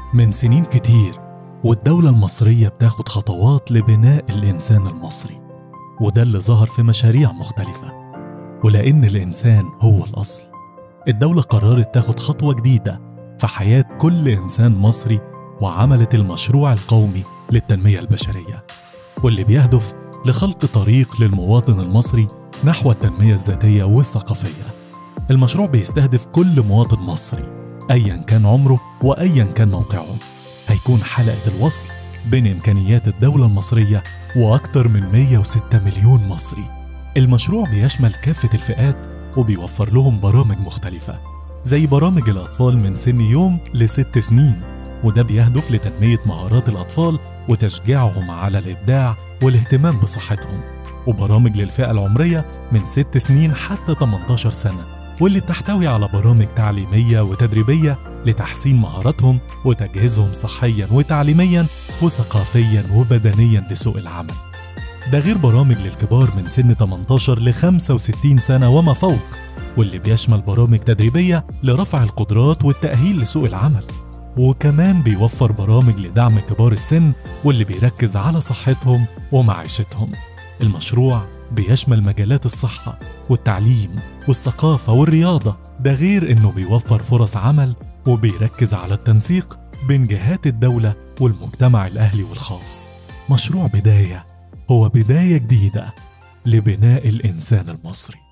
من سنين كتير والدولة المصرية بتاخد خطوات لبناء الإنسان المصري وده اللي ظهر في مشاريع مختلفة ولأن الإنسان هو الأصل الدولة قررت تاخد خطوة جديدة في حياة كل إنسان مصري وعملت المشروع القومي للتنمية البشرية واللي بيهدف لخلق طريق للمواطن المصري نحو التنمية الذاتية والثقافية المشروع بيستهدف كل مواطن مصري أيا كان عمره وأيا كان موقعه هيكون حلقة الوصل بين إمكانيات الدولة المصرية وأكثر من 106 مليون مصري المشروع بيشمل كافة الفئات وبيوفر لهم برامج مختلفة زي برامج الأطفال من سن يوم لست سنين وده بيهدف لتنمية مهارات الأطفال وتشجيعهم على الإبداع والاهتمام بصحتهم وبرامج للفئة العمرية من 6 سنين حتى 18 سنة واللي بتحتوي على برامج تعليمية وتدريبية لتحسين مهاراتهم وتجهيزهم صحيا وتعليميا وثقافيا وبدنيا لسوق العمل ده غير برامج للكبار من سن 18 ل 65 سنة وما فوق واللي بيشمل برامج تدريبية لرفع القدرات والتأهيل لسوق العمل وكمان بيوفر برامج لدعم كبار السن واللي بيركز على صحتهم ومعيشتهم المشروع بيشمل مجالات الصحة والتعليم والثقافة والرياضة ده غير إنه بيوفر فرص عمل وبيركز على التنسيق بين جهات الدولة والمجتمع الأهلي والخاص مشروع بداية هو بداية جديدة لبناء الإنسان المصري